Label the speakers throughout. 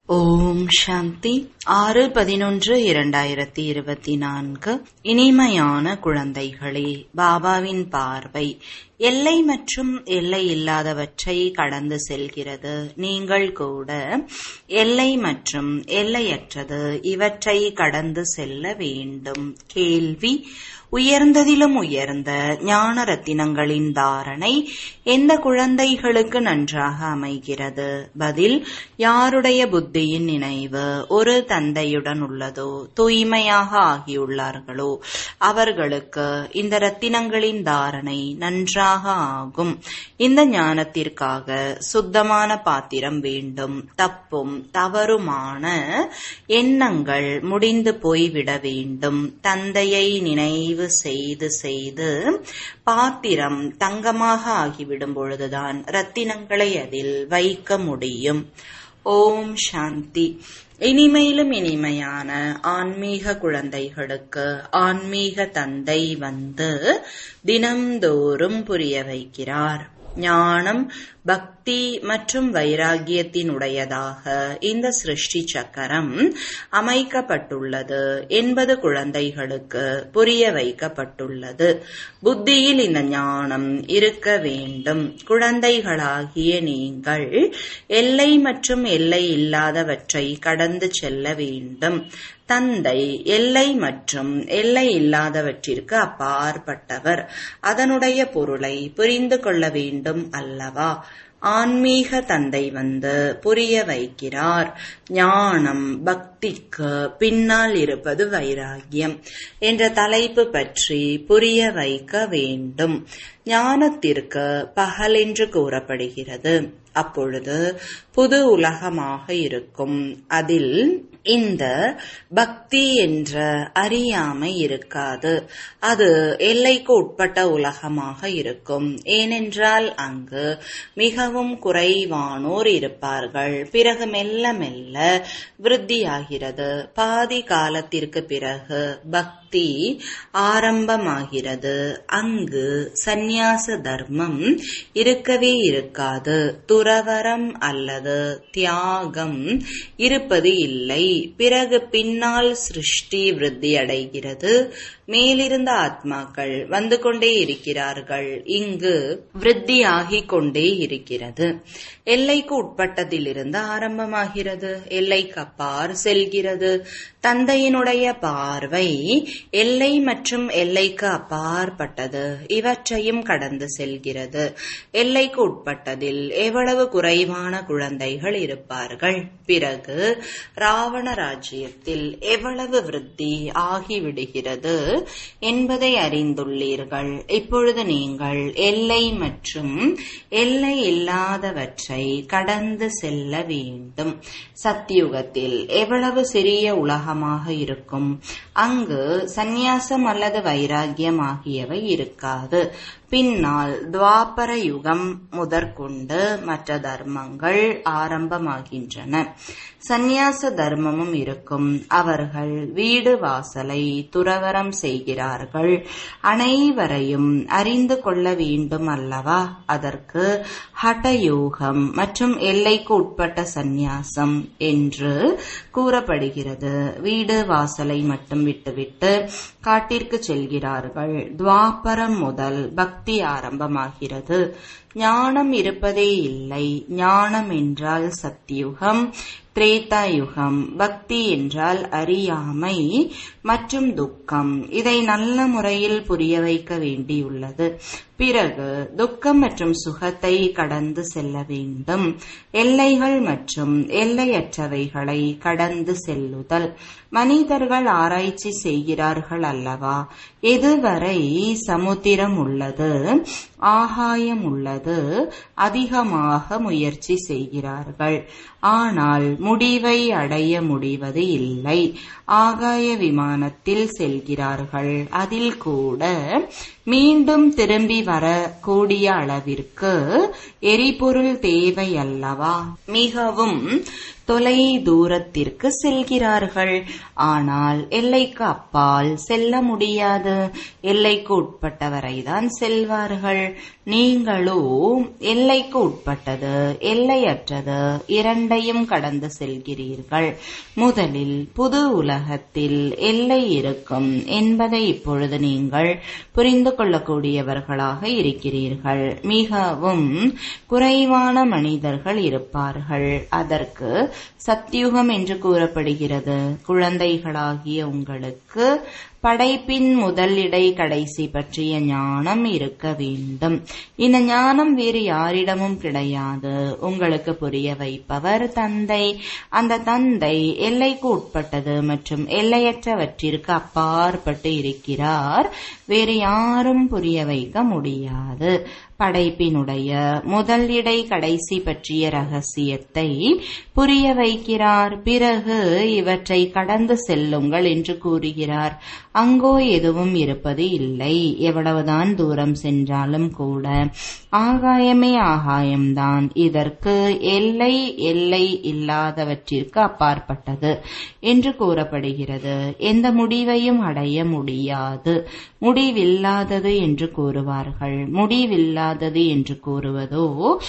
Speaker 1: ஓம் சாந்தி ஆறு பதினொன்று இரண்டாயிரத்தி இருபத்தி நான்கு இனிமையான குழந்தைகளே பாபாவின் பார்வை எல்லை மற்றும் எல்லை இல்லாதவற்றை கடந்து செல்கிறது நீங்கள் கூட எல்லை மற்றும் எல்லையற்றது இவற்றை கடந்து செல்ல வேண்டும் கேள்வி உயர்ந்ததிலும் உயர்ந்த ஞான ரத்தினங்களின் தாரணை எந்த குழந்தைகளுக்கு நன்றாக அமைகிறது பதில் யாருடைய புத்தியின் நினைவு ஒரு தந்தையுடன் உள்ளதோ தூய்மையாக ஆகியுள்ளார்களோ அவர்களுக்கு இந்த ரத்தினங்களின் தாரணை நன்றாக ஆகும் இந்த ஞானத்திற்காக சுத்தமான பாத்திரம் வேண்டும் தப்பும் தவறுமான எண்ணங்கள் முடிந்து போய்விட வேண்டும் தந்தையை நினைவு செய்து செய்து பாத்திரம் தங்கமாக ஆகிவிடும் பொழுதுதான் ரத்தினங்களை அதில் வைக்க முடியும் ஓம் சாந்தி இனிமையிலும் இனிமையான ஆன்மீக குழந்தைகளுக்கு ஆன்மீக தந்தை வந்து தினம்தோறும் புரிய வைக்கிறார் ஞானம் பக்தி மற்றும் வைராகியத்தினுடையதாக இந்த சிருஷ்டி சக்கரம் அமைக்கப்பட்டுள்ளது என்பது குழந்தைகளுக்கு புரிய வைக்கப்பட்டுள்ளது புத்தியில் இந்த ஞானம் இருக்க வேண்டும் குழந்தைகளாகிய நீங்கள் எல்லை மற்றும் எல்லை இல்லாதவற்றை கடந்து செல்ல வேண்டும் தந்தை எல்லை மற்றும் எல்லை இல்லாதவற்றிற்கு அப்பாற்பட்டவர் அதனுடைய பொருளை புரிந்து கொள்ள வேண்டும் அல்லவா ஆன்மீக தந்தை வந்து புரிய வைக்கிறார் ஞானம் பக்திக்கு பின்னால் இருப்பது வைராகியம் என்ற தலைப்பு பற்றி புரிய வைக்க வேண்டும் ஞானத்திற்கு பகல் என்று கூறப்படுகிறது அப்பொழுது புது உலகமாக இருக்கும் அதில் இந்த பக்தி என்ற அறியாமை இருக்காது அது எல்லைக்கு உட்பட்ட உலகமாக இருக்கும் ஏனென்றால் அங்கு மிகவும் குறைவானோர் இருப்பார்கள் பிறகு மெல்ல மெல்ல விருத்தியாகிறது பாதி காலத்திற்கு பிறகு பக்தி ஆரம்பமாகிறது அங்கு சந்நியாச தர்மம் இருக்கவே இருக்காது துறவரம் அல்லது தியாகம் இருப்பது இல்லை பிறகு பின்னால் சிருஷ்டி விருத்தி அடைகிறது மேலிருந்த ஆத்மாக்கள் வந்து கொண்டே இருக்கிறார்கள் இங்கு விருத்தியாகிக் கொண்டே இருக்கிறது எல்லைக்கு உட்பட்டதிலிருந்து ஆரம்பமாகிறது எல்லைக்கு அப்பார் செல்கிறது தந்தையினுடைய பார்வை எல்லை மற்றும் எல்லைக்கு அப்பாற்பட்டது இவற்றையும் கடந்து செல்கிறது எல்லைக்கு உட்பட்டதில் எவ்வளவு குறைவான குழந்தைகள் இருப்பார்கள் பிறகு ராவண ராஜ்யத்தில் எவ்வளவு விருத்தி ஆகிவிடுகிறது என்பதை அறிந்துள்ளீர்கள் இப்பொழுது நீங்கள் எல்லை மற்றும் எல்லை இல்லாதவற்றை கடந்து செல்ல வேண்டும் சத்தியுகத்தில் எவ்வளவு சிறிய உலகமாக இருக்கும் அங்கு சந்நியாசம் அல்லது வைராகியம் ஆகியவை இருக்காது பின்னால் துவாபர யுகம் முதற்கொண்டு மற்ற தர்மங்கள் ஆரம்பமாகின்றன சந்நியாச தர்மமும் இருக்கும் அவர்கள் வீடு வாசலை துறவரம் செய்கிறார்கள் அனைவரையும் அறிந்து கொள்ள வேண்டும் அல்லவா அதற்கு ஹடயோகம் மற்றும் எல்லைக்கு உட்பட்ட சந்நியாசம் என்று கூறப்படுகிறது வீடு வாசலை மட்டும் விட்டுவிட்டு காட்டிற்கு செல்கிறார்கள் துவாபரம் முதல் பக்தி ஆரம்பமாகிறது ஞானம் இருப்பதே இல்லை ஞானம் என்றால் சத்தியுகம் திரேதாயுகம் பக்தி என்றால் அறியாமை மற்றும் துக்கம் இதை நல்ல முறையில் புரிய வைக்க வேண்டியுள்ளது பிறகு துக்கம் மற்றும் சுகத்தை கடந்து செல்ல வேண்டும் எல்லைகள் மற்றும் எல்லையற்றவைகளை கடந்து செல்லுதல் மனிதர்கள் ஆராய்ச்சி செய்கிறார்கள் அல்லவா எதுவரை சமுத்திரம் உள்ளது ஆகாயம் உள்ளது அதிகமாக முயற்சி செய்கிறார்கள் ஆனால் முடிவை அடைய முடிவது இல்லை ஆகாய விமானத்தில் செல்கிறார்கள் அதில் கூட மீண்டும் திரும்பி வர கூடிய அளவிற்கு எரிபொருள் தேவை அல்லவா மிகவும் தொலை தூரத்திற்கு செல்கிறார்கள் ஆனால் எல்லைக்கு அப்பால் செல்ல முடியாது எல்லைக்கு உட்பட்டவரைதான் செல்வார்கள் நீங்களோ எல்லைக்கு உட்பட்டது எல்லையற்றது இரண்டையும் கடந்து செல்கிறீர்கள் முதலில் புது உலகத்தில் எல்லை இருக்கும் என்பதை இப்பொழுது நீங்கள் புரிந்து கொள்ளக்கூடியவர்களாக இருக்கிறீர்கள் மிகவும் குறைவான மனிதர்கள் இருப்பார்கள் அதற்கு சத்தியுகம் என்று கூறப்படுகிறது குழந்தைகளாகிய உங்களுக்கு படைப்பின் முதல் இடை கடைசி பற்றிய ஞானம் இருக்க வேண்டும் இந்த ஞானம் வேறு யாரிடமும் கிடையாது உங்களுக்கு புரிய வைப்பவர் தந்தை அந்த தந்தை எல்லைக்கு உட்பட்டது மற்றும் எல்லையற்றவற்றிற்கு அப்பாற்பட்டு இருக்கிறார் வேறு யாரும் புரிய வைக்க முடியாது படைப்பினுடைய முதல் இடை கடைசி பற்றிய ரகசியத்தை புரிய வைக்கிறார் பிறகு இவற்றை கடந்து செல்லுங்கள் என்று கூறுகிறார் அங்கோ எதுவும் இருப்பது இல்லை எவ்வளவுதான் தூரம் சென்றாலும் கூட ஆகாயமே ஆகாயம்தான் இதற்கு எல்லை எல்லை இல்லாதவற்றிற்கு அப்பாற்பட்டது என்று கூறப்படுகிறது எந்த முடிவையும் அடைய முடியாது முடிவில்லாதது என்று கூறுவார்கள் முடிவில்லாதது என்று கூறுவதோ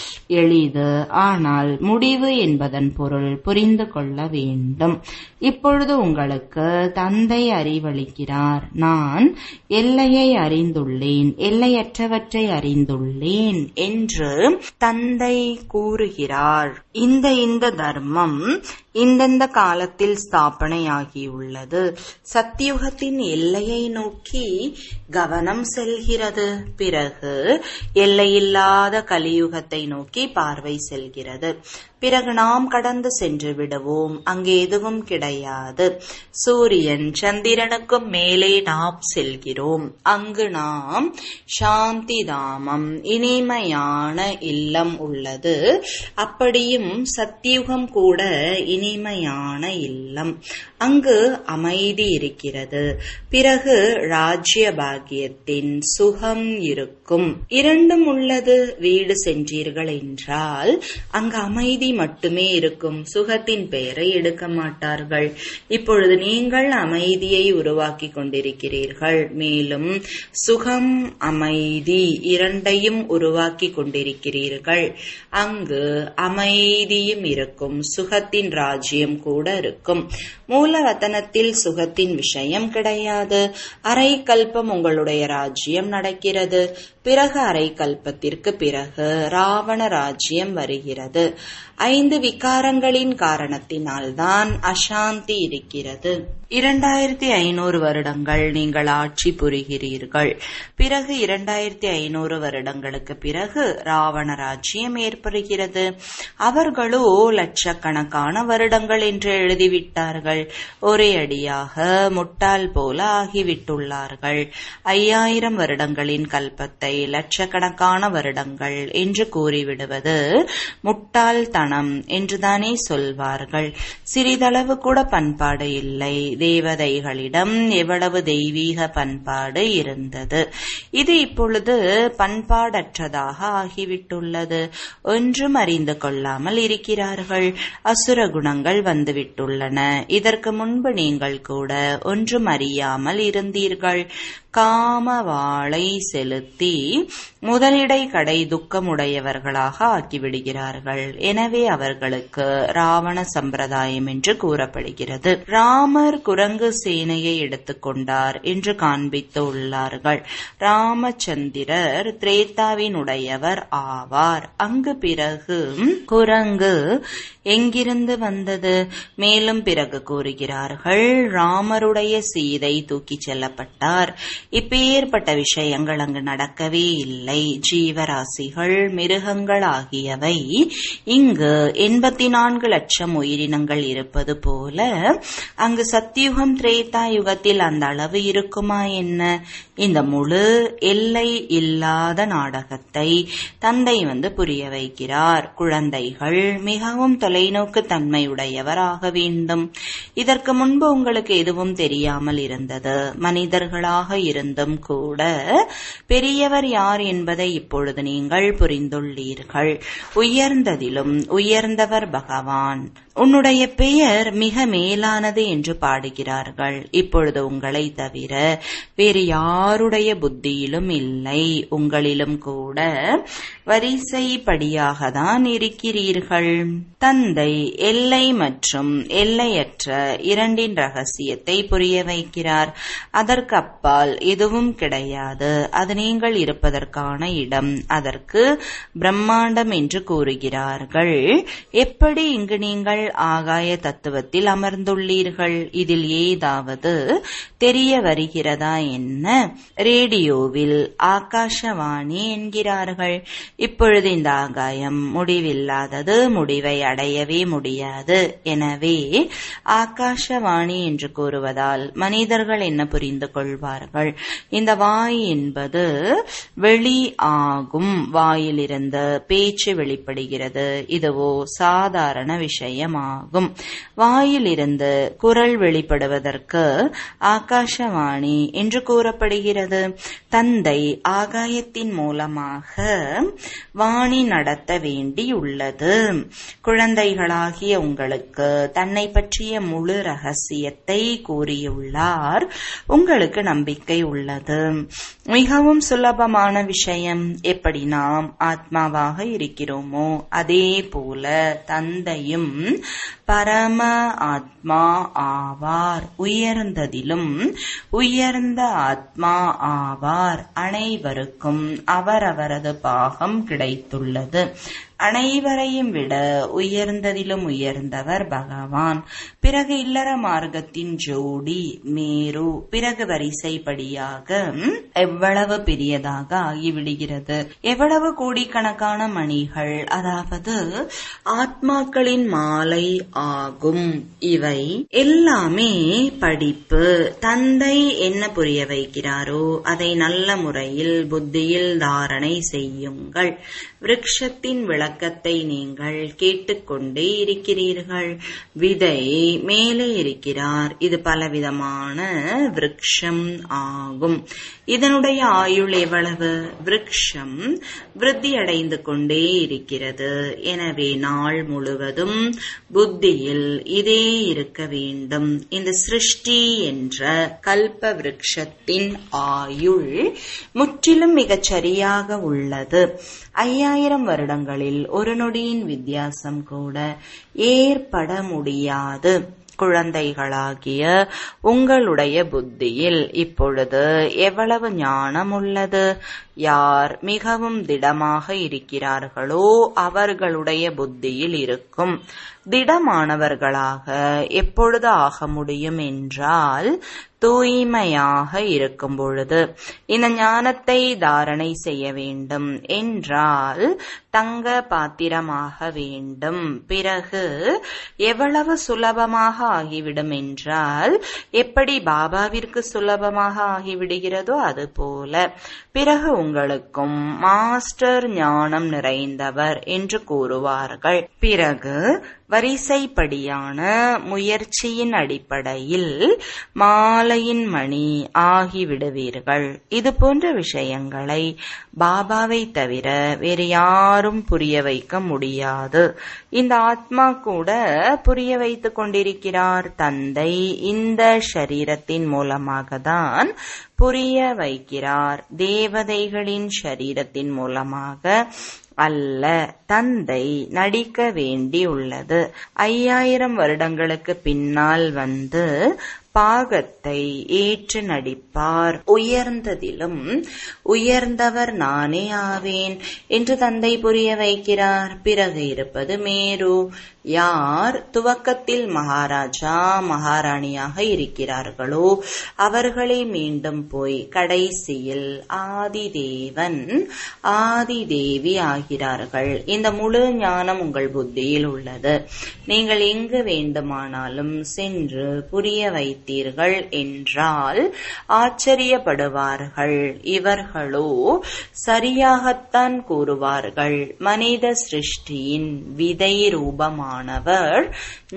Speaker 1: எளிது ஆனால் முடிவு என்பதன் பொருள் புரிந்து கொள்ள வேண்டும் இப்பொழுது உங்களுக்கு தந்தை அறிவளிக்கிறார் நான் எல்லையை அறிந்துள்ளேன் எல்லையற்றவற்றை அறிந்துள்ளேன் என்று தந்தை கூறுகிறார் இந்த இந்த தர்மம் இந்தந்த காலத்தில் ஸ்தாபனையாகியுள்ளது சத்தியுகத்தின் எல்லையை நோக்கி கவனம் செல்கிறது பிறகு எல்லையில்லாத கலியுகத்தை நோக்கி பார்வை செல்கிறது பிறகு நாம் கடந்து சென்று விடுவோம் அங்கே எதுவும் கிடையாது சூரியன் சந்திரனுக்கும் மேலே நாம் செல்கிறோம் அங்கு நாம் சாந்தி தாமம் இனிமையான இல்லம் உள்ளது அப்படியும் சத்தியுகம் கூட இனிமையான இல்லம் அங்கு அமைதி இருக்கிறது பிறகு ராஜ்ய பாகியத்தின் சுகம் இருக்கும் இரண்டும் உள்ளது வீடு சென்றீர்கள் என்றால் அங்கு அமைதி மட்டுமே இருக்கும் சுகத்தின் பெயரை எடுக்க மாட்டார்கள் இப்பொழுது நீங்கள் அமைதியை உருவாக்கி கொண்டிருக்கிறீர்கள் மேலும் சுகம் அமைதி இரண்டையும் உருவாக்கி கொண்டிருக்கிறீர்கள் அங்கு அமைதியும் இருக்கும் சுகத்தின் ராஜ்யம் கூட இருக்கும் மூலவத்தனத்தில் சுகத்தின் விஷயம் கிடையாது அரை கல்பம் உங்களுடைய ராஜ்யம் நடக்கிறது பிறகு அரை கல்பத்திற்கு பிறகு ராவண ராஜ்யம் வருகிறது ஐந்து விகாரங்களின் காரணத்தினால்தான் அசாந்தி இருக்கிறது இரண்டாயிரத்தி ஐநூறு வருடங்கள் நீங்கள் ஆட்சி புரிகிறீர்கள் பிறகு இரண்டாயிரத்தி ஐநூறு வருடங்களுக்கு பிறகு ராவண ராஜ்யம் ஏற்படுகிறது அவர்களோ லட்சக்கணக்கான வருடங்கள் என்று எழுதிவிட்டார்கள் ஒரே அடியாக முட்டாள் போல ஆகிவிட்டுள்ளார்கள் ஐயாயிரம் வருடங்களின் கல்பத்தை லட்சக்கணக்கான வருடங்கள் என்று கூறிவிடுவது முட்டாள்தனம் என்றுதானே சொல்வார்கள் சிறிதளவு கூட பண்பாடு இல்லை தேவதைகளிடம் எவ்வளவு தெய்வீக பண்பாடு இருந்தது இது இப்பொழுது பண்பாடற்றதாக ஆகிவிட்டுள்ளது ஒன்றும் அறிந்து கொள்ளாமல் இருக்கிறார்கள் அசுர குணங்கள் வந்துவிட்டுள்ளன இதற்கு முன்பு நீங்கள் கூட ஒன்றும் அறியாமல் இருந்தீர்கள் காம வாளை செலுத்தி முதலிடை கடை துக்கமுடையவர்களாக ஆக்கிவிடுகிறார்கள் எனவே அவர்களுக்கு ராவண சம்பிரதாயம் என்று கூறப்படுகிறது ராமர் குரங்கு சேனையை எடுத்துக்கொண்டார் என்று காண்பித்து உள்ளார்கள் ராமச்சந்திரர் திரேதாவினுடையவர் ஆவார் அங்கு பிறகு குரங்கு எங்கிருந்து வந்தது மேலும் பிறகு கூறுகிறார்கள் ராமருடைய சீதை தூக்கிச் செல்லப்பட்டார் இப்பேற்பட்ட விஷயங்கள் அங்கு நடக்கவே இல்லை ஜீவராசிகள் மிருகங்கள் ஆகியவை இங்கு எண்பத்தி நான்கு லட்சம் உயிரினங்கள் இருப்பது போல அங்கு சத்தியுகம் திரேதா யுகத்தில் அந்த அளவு இருக்குமா என்ன இந்த முழு எல்லை இல்லாத நாடகத்தை தந்தை வந்து புரிய வைக்கிறார் குழந்தைகள் மிகவும் தொலைநோக்கு தன்மையுடையவராக வேண்டும் இதற்கு முன்பு உங்களுக்கு எதுவும் தெரியாமல் இருந்தது மனிதர்களாக இருந்தும் கூட பெரியவர் யார் என்பதை இப்பொழுது நீங்கள் புரிந்துள்ளீர்கள் உயர்ந்ததிலும் உயர்ந்தவர் பகவான் உன்னுடைய பெயர் மிக மேலானது என்று பாடுகிறார்கள் இப்பொழுது உங்களை தவிர வேறு யாருடைய புத்தியிலும் இல்லை உங்களிலும் கூட வரிசைப்படியாக தான் இருக்கிறீர்கள் தந்தை எல்லை மற்றும் எல்லையற்ற இரண்டின் ரகசியத்தை புரிய வைக்கிறார் அதற்கு அப்பால் எதுவும் கிடையாது அது நீங்கள் இருப்பதற்கான இடம் அதற்கு பிரம்மாண்டம் என்று கூறுகிறார்கள் எப்படி இங்கு நீங்கள் ஆகாய தத்துவத்தில் அமர்ந்துள்ளீர்கள் இதில் ஏதாவது தெரிய வருகிறதா என்ன ரேடியோவில் ஆகாஷவாணி என்கிறார்கள் இப்பொழுது இந்த ஆகாயம் முடிவில்லாதது முடிவை அடையவே முடியாது எனவே ஆகாஷவாணி என்று கூறுவதால் மனிதர்கள் என்ன புரிந்து கொள்வார்கள் இந்த வாய் என்பது வெளி ஆகும் வாயிலிருந்து பேச்சு வெளிப்படுகிறது இதுவோ சாதாரண விஷயமாகும் வாயிலிருந்து குரல் வெளிப்படுவதற்கு ஆகாஷவாணி என்று கூறப்படுகிறது தந்தை ஆகாயத்தின் மூலமாக வாணி நடத்த வேண்டியுள்ளது குழந்தைகளாகிய உங்களுக்கு தன்னை பற்றிய முழு ரகசியத்தை கூறியுள்ளார் உங்களுக்கு நம்பிக்கை உள்ளது மிகவும் சுலபமான விஷயம் எப்படி நாம் ஆத்மாவாக இருக்கிறோமோ அதே போல தந்தையும் பரம ஆத்மா ஆவார் உயர்ந்ததிலும் உயர்ந்த ஆத்மா ஆவார் அனைவருக்கும் அவரவரது பாகம் கிடைத்துள்ளது அனைவரையும் விட உயர்ந்ததிலும் உயர்ந்தவர் பகவான் பிறகு இல்லற மார்க்கத்தின் ஜோடி மேரு பிறகு வரிசைப்படியாக எவ்வளவு பெரியதாக ஆகிவிடுகிறது எவ்வளவு கோடிக்கணக்கான மணிகள் அதாவது ஆத்மாக்களின் மாலை ஆகும் இவை எல்லாமே படிப்பு தந்தை என்ன புரிய வைக்கிறாரோ அதை நல்ல முறையில் புத்தியில் தாரணை செய்யுங்கள் விருட்சத்தின் விளக்கத்தை நீங்கள் கேட்டுக்கொண்டே இருக்கிறீர்கள் விதை மேலே இருக்கிறார் இது பலவிதமான விருட்சம் ஆகும் இதனுடைய ஆயுள் எவ்வளவு விருட்சம் விருத்தி அடைந்து கொண்டே இருக்கிறது எனவே நாள் முழுவதும் புத்தியில் இதே இருக்க வேண்டும் இந்த சிருஷ்டி என்ற கல்ப விருட்சத்தின் ஆயுள் முற்றிலும் மிகச் சரியாக உள்ளது ஐயாயிரம் வருடங்களில் ஒரு நொடியின் வித்தியாசம் கூட ஏற்பட முடியாது குழந்தைகளாகிய உங்களுடைய புத்தியில் இப்பொழுது எவ்வளவு ஞானம் உள்ளது யார் மிகவும் திடமாக இருக்கிறார்களோ அவர்களுடைய புத்தியில் இருக்கும் திடமானவர்களாக எப்பொழுது ஆக முடியும் என்றால் தூய்மையாக இருக்கும் பொழுது இந்த ஞானத்தை தாரணை செய்ய வேண்டும் என்றால் தங்க பாத்திரமாக வேண்டும் பிறகு எவ்வளவு சுலபமாக ஆகிவிடும் என்றால் எப்படி பாபாவிற்கு சுலபமாக ஆகிவிடுகிறதோ அது போல பிறகு உங்களுக்கும் மாஸ்டர் ஞானம் நிறைந்தவர் என்று கூறுவார்கள் பிறகு வரிசைப்படியான முயற்சியின் அடிப்படையில் மாலையின் மணி ஆகிவிடுவீர்கள் இது போன்ற விஷயங்களை பாபாவை தவிர வேறு யாரும் புரிய வைக்க முடியாது இந்த ஆத்மா கூட புரிய வைத்துக் கொண்டிருக்கிறார் தந்தை இந்த ஷரீரத்தின் மூலமாக தான் புரிய வைக்கிறார் தேவதைகளின் ஷரீரத்தின் மூலமாக அல்ல தந்தை நடிக்க வேண்டியுள்ளது ஐயாயிரம் வருடங்களுக்கு பின்னால் வந்து பாகத்தை ஏற்று நடிப்பார் உயர்ந்ததிலும் உயர்ந்தவர் நானே ஆவேன் என்று தந்தை புரிய வைக்கிறார் பிறகு இருப்பது மேரு யார் துவக்கத்தில் மகாராஜா மகாராணியாக இருக்கிறார்களோ அவர்களே மீண்டும் போய் கடைசியில் ஆதிதேவன் ஆதிதேவி ஆகிறார்கள் இந்த முழு ஞானம் உங்கள் புத்தியில் உள்ளது நீங்கள் எங்கு வேண்டுமானாலும் சென்று புரிய வைத்து வைத்தீர்கள் என்றால் ஆச்சரியப்படுவார்கள் இவர்களோ சரியாகத்தான் கூறுவார்கள் மனித சிருஷ்டியின் விதை ரூபமானவர்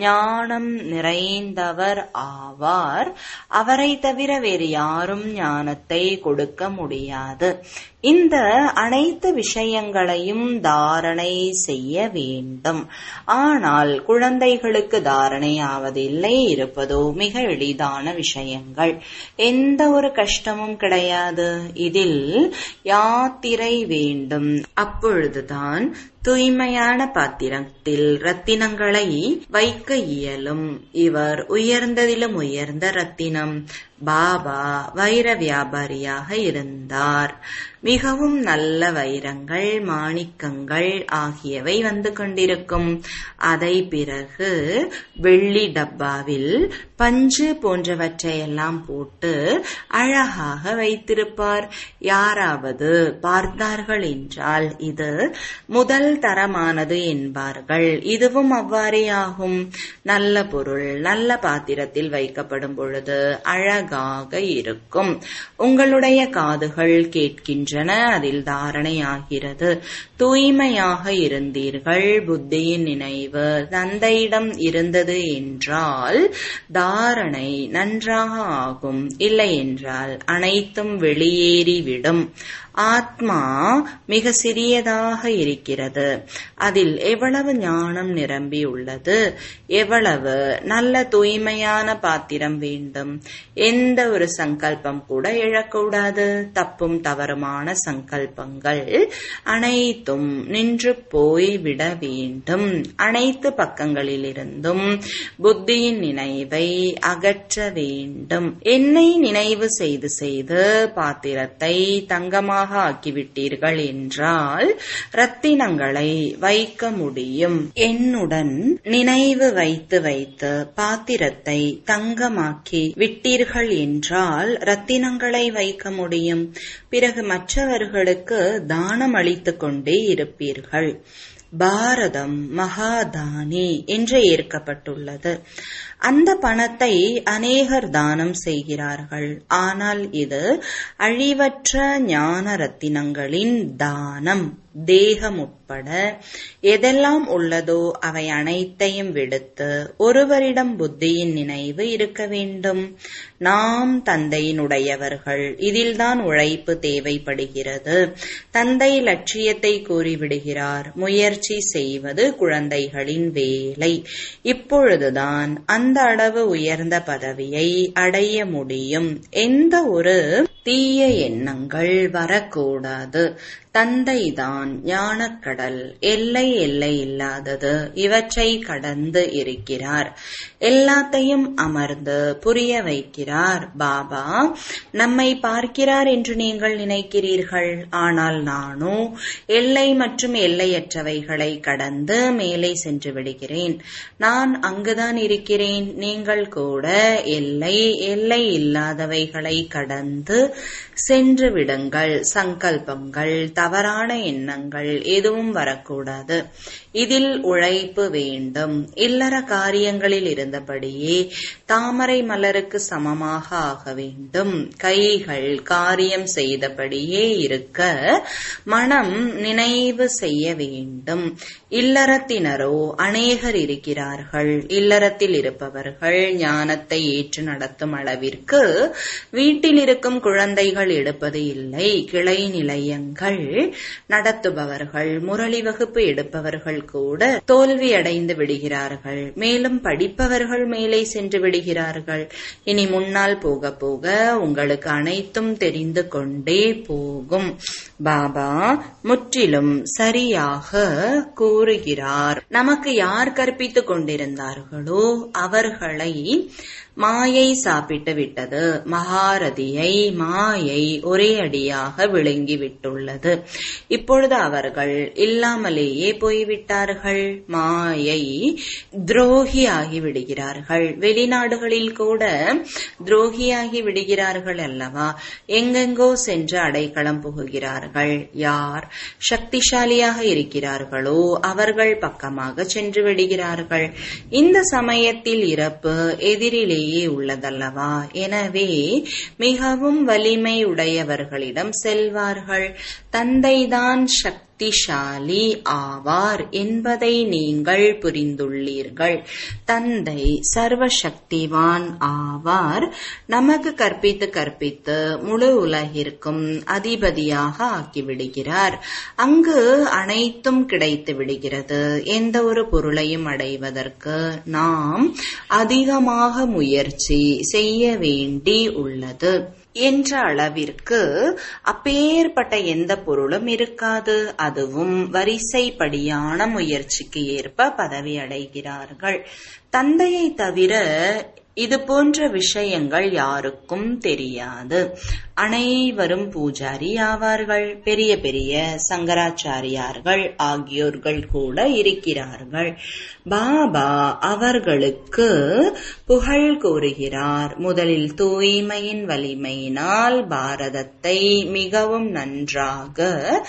Speaker 1: ஞானம் நிறைந்தவர் ஆவார் அவரை தவிர வேறு யாரும் ஞானத்தை கொடுக்க முடியாது இந்த அனைத்து விஷயங்களையும் தாரணை செய்ய வேண்டும் ஆனால் குழந்தைகளுக்கு தாரணை ஆவதில்லை இருப்பதோ மிக எளிதான விஷயங்கள் எந்த ஒரு கஷ்டமும் கிடையாது இதில் யாத்திரை வேண்டும் அப்பொழுதுதான் தூய்மையான பாத்திரத்தில் ரத்தினங்களை வைக்க இயலும் இவர் உயர்ந்ததிலும் உயர்ந்த ரத்தினம் பாபா வைர வியாபாரியாக இருந்தார் மிகவும் நல்ல வைரங்கள் மாணிக்கங்கள் ஆகியவை வந்து கொண்டிருக்கும் அதை பிறகு வெள்ளி டப்பாவில் பஞ்சு போன்றவற்றையெல்லாம் போட்டு அழகாக வைத்திருப்பார் யாராவது பார்த்தார்கள் என்றால் இது முதல் தரமானது என்பார்கள் இதுவும் அவ்வாறே ஆகும் நல்ல பொருள் நல்ல பாத்திரத்தில் வைக்கப்படும் பொழுது அழகாக இருக்கும் உங்களுடைய காதுகள் கேட்கின்றன அதில் தாரணை ஆகிறது தூய்மையாக இருந்தீர்கள் புத்தியின் நினைவு தந்தையிடம் இருந்தது என்றால் தாரணை நன்றாக ஆகும் இல்லை என்றால் அனைத்தும் வெளியேறிவிடும் ஆத்மா மிக சிறியதாக இருக்கிறது அதில் எவ்வளவு ஞானம் நிரம்பி உள்ளது எவ்வளவு நல்ல தூய்மையான பாத்திரம் வேண்டும் எந்த ஒரு சங்கல்பம் கூட எழக்கூடாது தப்பும் தவறுமான சங்கல்பங்கள் அனைத்தும் நின்று போய் விட வேண்டும் அனைத்து பக்கங்களிலிருந்தும் புத்தியின் நினைவை அகற்ற வேண்டும் என்னை நினைவு செய்து செய்து பாத்திரத்தை தங்கமாக தங்கமாக ஆக்கிவிட்டீர்கள் என்றால் ரத்தினங்களை வைக்க முடியும் என்னுடன் நினைவு வைத்து வைத்து பாத்திரத்தை தங்கமாக்கி விட்டீர்கள் என்றால் ரத்தினங்களை வைக்க முடியும் பிறகு மற்றவர்களுக்கு தானம் அளித்துக் கொண்டே இருப்பீர்கள் பாரதம் மகாதானி என்று ஏற்கப்பட்டுள்ளது அந்த பணத்தை அநேகர் தானம் செய்கிறார்கள் ஆனால் இது அழிவற்ற ஞான ரத்தினங்களின் தானம் தேகம் உட்பட எதெல்லாம் உள்ளதோ அவை அனைத்தையும் விடுத்து ஒருவரிடம் புத்தியின் நினைவு இருக்க வேண்டும் நாம் தந்தையினுடையவர்கள் இதில்தான் உழைப்பு தேவைப்படுகிறது தந்தை லட்சியத்தை கூறிவிடுகிறார் முயற்சி செய்வது குழந்தைகளின் வேலை இப்பொழுதுதான் அந்த அளவு உயர்ந்த பதவியை அடைய முடியும் எந்த ஒரு தீய எண்ணங்கள் வரக்கூடாது தந்தைதான் ஞானக்கடல் எல்லை எல்லை இல்லாதது இவற்றை கடந்து இருக்கிறார் எல்லாத்தையும் அமர்ந்து புரிய வைக்கிறார் பாபா நம்மை பார்க்கிறார் என்று நீங்கள் நினைக்கிறீர்கள் ஆனால் நானோ எல்லை மற்றும் எல்லையற்றவைகளை கடந்து மேலே சென்று விடுகிறேன் நான் அங்குதான் இருக்கிறேன் நீங்கள் கூட எல்லை எல்லை இல்லாதவைகளை கடந்து சென்று விடுங்கள் சங்கல்பங்கள் தவறான எண்ணங்கள் எதுவும் வரக்கூடாது இதில் உழைப்பு வேண்டும் இல்லற காரியங்களில் இருந்தபடியே தாமரை மலருக்கு சமமாக ஆக வேண்டும் கைகள் காரியம் செய்தபடியே இருக்க மனம் நினைவு செய்ய வேண்டும் இல்லறத்தினரோ அநேகர் இருக்கிறார்கள் இல்லறத்தில் இருப்பவர்கள் ஞானத்தை ஏற்று நடத்தும் அளவிற்கு வீட்டில் இருக்கும் குழந்தைகள் எடுப்பது இல்லை கிளை நிலையங்கள் நடத்துபவர்கள் முரளி வகுப்பு எடுப்பவர்கள் கூட தோல்வி அடைந்து விடுகிறார்கள் மேலும் படிப்பவர்கள் மேலே சென்று விடுகிறார்கள் இனி முன்னால் போக போக உங்களுக்கு அனைத்தும் தெரிந்து கொண்டே போகும் பாபா முற்றிலும் சரியாக கூறுகிறார் நமக்கு யார் கற்பித்துக் கொண்டிருந்தார்களோ அவர்களை மாயை சாப்பிட்டு விட்டது மகாரதியை மாயை ஒரே அடியாக விழுங்கி விட்டுள்ளது இப்பொழுது அவர்கள் இல்லாமலேயே போய்விட்டார்கள் மாயை துரோகியாகி விடுகிறார்கள் வெளிநாடுகளில் கூட துரோகியாகி விடுகிறார்கள் அல்லவா எங்கெங்கோ சென்று அடைக்கலம் புகுகிறார்கள் யார் சக்திசாலியாக இருக்கிறார்களோ அவர்கள் பக்கமாக சென்று விடுகிறார்கள் இந்த சமயத்தில் இறப்பு எதிரிலேயே உள்ளதல்லவா எனவே மிகவும் வலிமை உடையவர்களிடம் செல்வார்கள் தந்தைதான் சக்தி சக்திசாலி ஆவார் என்பதை நீங்கள் புரிந்துள்ளீர்கள் தந்தை சர்வசக்திவான் ஆவார் நமக்கு கற்பித்து கற்பித்து முழு உலகிற்கும் அதிபதியாக ஆக்கிவிடுகிறார் அங்கு அனைத்தும் கிடைத்து விடுகிறது எந்த ஒரு பொருளையும் அடைவதற்கு நாம் அதிகமாக முயற்சி செய்ய வேண்டி உள்ளது என்ற அளவிற்கு அப்பேற்பட்ட எந்த பொருளும் இருக்காது அதுவும் வரிசைப்படியான முயற்சிக்கு ஏற்ப பதவி அடைகிறார்கள் தந்தையை தவிர இது போன்ற விஷயங்கள் யாருக்கும் தெரியாது அனைவரும் பூஜாரி ஆவார்கள் பெரிய பெரிய சங்கராச்சாரியார்கள் ஆகியோர்கள் கூட இருக்கிறார்கள் பாபா அவர்களுக்கு புகழ் கூறுகிறார் முதலில் தூய்மையின் வலிமையினால் பாரதத்தை மிகவும் நன்றாக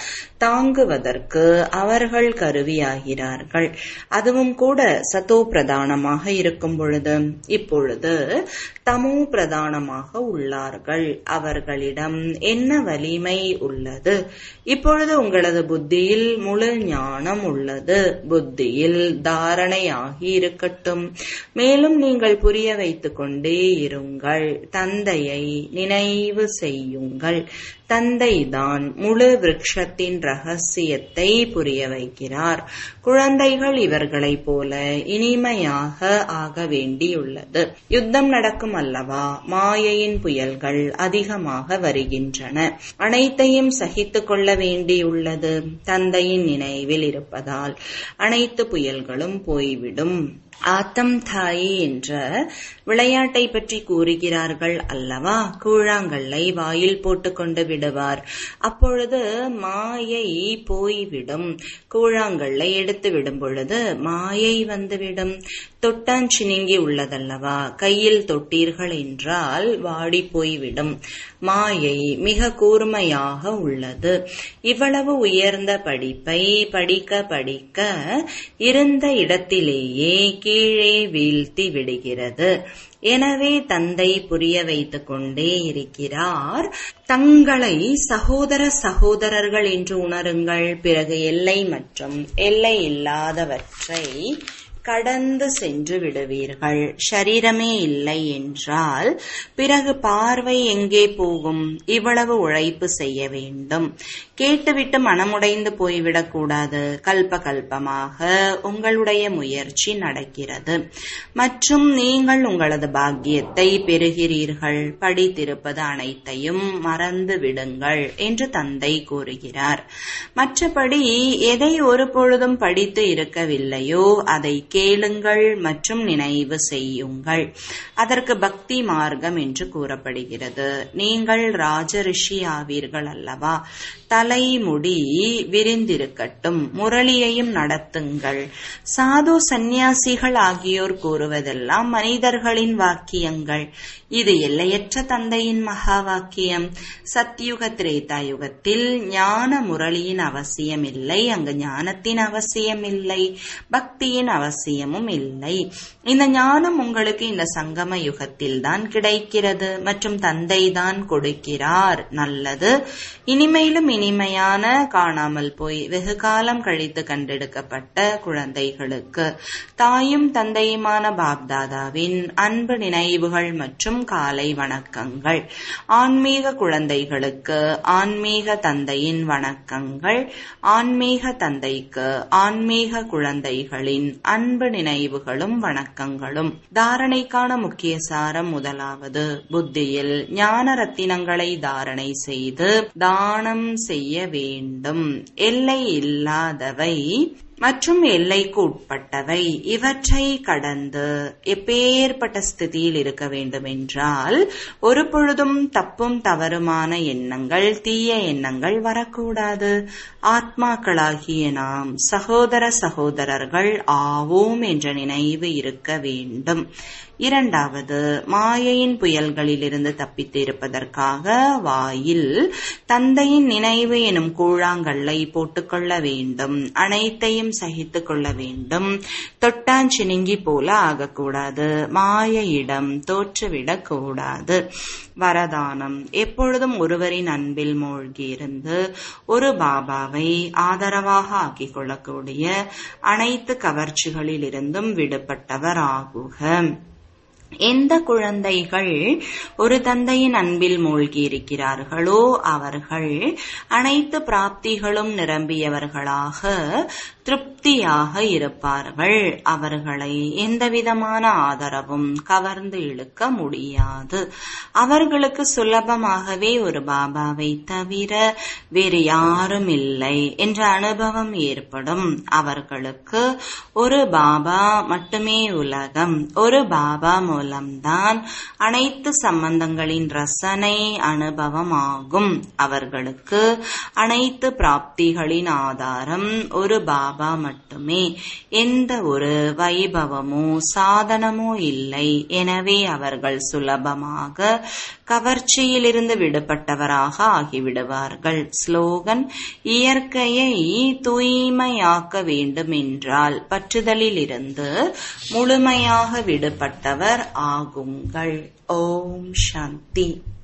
Speaker 1: தாங்குவதற்கு அவர்கள் கருவியாகிறார்கள் அதுவும் கூட சத்தோ பிரதானமாக இருக்கும் பொழுது இப்பொழுது தமோ பிரதானமாக உள்ளார்கள் அவர்களிடம் என்ன வலிமை உள்ளது இப்பொழுது உங்களது புத்தியில் முழு ஞானம் உள்ளது புத்தியில் தாரணையாகி இருக்கட்டும் மேலும் நீங்கள் புரிய வைத்துக் கொண்டே இருங்கள் தந்தையை நினைவு செய்யுங்கள் தந்தைதான் முழு விருட்சத்தின் ரகசியத்தை புரிய வைக்கிறார் குழந்தைகள் இவர்களைப் போல இனிமையாக ஆக வேண்டியுள்ளது யுத்தம் நடக்கும் அல்லவா மாயையின் புயல்கள் அதிகமாக வருகின்றன அனைத்தையும் சகித்துக் கொள்ள வேண்டியுள்ளது தந்தையின் நினைவில் இருப்பதால் அனைத்து புயல்களும் போய்விடும் ஆத்தம் தாயி என்ற விளையாட்டை பற்றி கூறுகிறார்கள் அல்லவா கூழாங்கல்லை வாயில் போட்டுக்கொண்டு விடுவார் அப்பொழுது மாயை போய்விடும் கூழாங்கல்லை எடுத்து விடும் பொழுது மாயை வந்துவிடும் தொட்டாஞ்சினிங்கி உள்ளதல்லவா கையில் தொட்டீர்கள் என்றால் வாடி போய்விடும் மாயை மிக கூர்மையாக உள்ளது இவ்வளவு உயர்ந்த படிப்பை படிக்க படிக்க இருந்த இடத்திலேயே கீழே வீழ்த்தி விடுகிறது எனவே தந்தை புரிய வைத்துக் கொண்டே இருக்கிறார் தங்களை சகோதர சகோதரர்கள் என்று உணருங்கள் பிறகு எல்லை மற்றும் எல்லை இல்லாதவற்றை கடந்து சென்று விடுவீர்கள் ஷரீரமே இல்லை என்றால் பிறகு பார்வை எங்கே போகும் இவ்வளவு உழைப்பு செய்ய வேண்டும் கேட்டுவிட்டு மனமுடைந்து போய்விடக் கூடாது கல்ப கல்பமாக உங்களுடைய முயற்சி நடக்கிறது மற்றும் நீங்கள் உங்களது பாக்கியத்தை பெறுகிறீர்கள் படித்திருப்பது அனைத்தையும் மறந்து விடுங்கள் என்று தந்தை கூறுகிறார் மற்றபடி எதை ஒரு பொழுதும் படித்து இருக்கவில்லையோ அதை கேளுங்கள் மற்றும் நினைவு செய்யுங்கள் அதற்கு பக்தி மார்க்கம் என்று கூறப்படுகிறது நீங்கள் ராஜரிஷி ஆவீர்கள் அல்லவா தலைமுடி விரிந்திருக்கட்டும் முரளியையும் நடத்துங்கள் சாது சந்நியாசிகள் ஆகியோர் கூறுவதெல்லாம் மனிதர்களின் வாக்கியங்கள் இது எல்லையற்ற தந்தையின் மகா வாக்கியம் சத்யுக திரேதா யுகத்தில் ஞான முரளியின் அவசியம் இல்லை அங்கு ஞானத்தின் அவசியம் இல்லை பக்தியின் அவசியமும் இல்லை இந்த ஞானம் உங்களுக்கு இந்த சங்கம யுகத்தில் தான் கிடைக்கிறது மற்றும் தந்தை தான் கொடுக்கிறார் நல்லது இனிமையிலும் இனிமையான காணாமல் போய் வெகு காலம் கழித்து கண்டெடுக்கப்பட்ட குழந்தைகளுக்கு தாயும் தந்தையுமான பாப்தாதாவின் அன்பு நினைவுகள் மற்றும் காலை வணக்கங்கள் ஆன்மீக குழந்தைகளுக்கு ஆன்மீக தந்தையின் வணக்கங்கள் ஆன்மீக தந்தைக்கு ஆன்மீக குழந்தைகளின் அன்பு நினைவுகளும் வணக்கங்களும் தாரணைக்கான முக்கிய சாரம் முதலாவது புத்தியில் ஞான ரத்தினங்களை தாரணை செய்து தானம் செய்ய வேண்டும் எல்லை இல்லாதவை மற்றும் எல்லைக்கு உட்பட்டவை இவற்றை கடந்து எப்பேற்பட்ட ஸ்திதியில் இருக்க வேண்டும் என்றால் ஒரு பொழுதும் தப்பும் தவறுமான எண்ணங்கள் தீய எண்ணங்கள் வரக்கூடாது ஆத்மாக்களாகிய நாம் சகோதர சகோதரர்கள் ஆவோம் என்ற நினைவு இருக்க வேண்டும் இரண்டாவது மாயையின் புயல்களிலிருந்து தப்பித்து இருப்பதற்காக வாயில் தந்தையின் நினைவு எனும் கூழாங்கல்லை போட்டுக்கொள்ள வேண்டும் அனைத்தையும் அனைத்தையும் சகித்து கொள்ள வேண்டும் தொட்டாஞ்சினிங்கி போல ஆகக்கூடாது மாய இடம் தோற்றுவிடக் கூடாது வரதானம் எப்பொழுதும் ஒருவரின் அன்பில் மூழ்கியிருந்து ஒரு பாபாவை ஆதரவாக ஆக்கிக் கொள்ளக்கூடிய அனைத்து கவர்ச்சிகளிலிருந்தும் விடுபட்டவர் ஆகுக எந்த குழந்தைகள் ஒரு தந்தையின் அன்பில் மூழ்கி இருக்கிறார்களோ அவர்கள் அனைத்து பிராப்திகளும் நிரம்பியவர்களாக திருப்தியாக இருப்பார்கள் அவர்களை எந்தவிதமான ஆதரவும் கவர்ந்து இழுக்க முடியாது அவர்களுக்கு சுலபமாகவே ஒரு பாபாவை தவிர வேறு யாரும் இல்லை என்ற அனுபவம் ஏற்படும் அவர்களுக்கு ஒரு பாபா மட்டுமே உலகம் ஒரு பாபா மூலம்தான் அனைத்து சம்பந்தங்களின் ரசனை அனுபவம் ஆகும் அவர்களுக்கு அனைத்து பிராப்திகளின் ஆதாரம் ஒரு பாபா மட்டுமே எந்த ஒரு வைபவமோ சாதனமோ இல்லை எனவே அவர்கள் சுலபமாக கவர்ச்சியிலிருந்து விடுபட்டவராக ஆகிவிடுவார்கள் ஸ்லோகன் இயற்கையை தூய்மையாக்க வேண்டும் என்றால் பற்றுதலில் இருந்து முழுமையாக விடுபட்டவர் ஆகுங்கள் ஓம் சாந்தி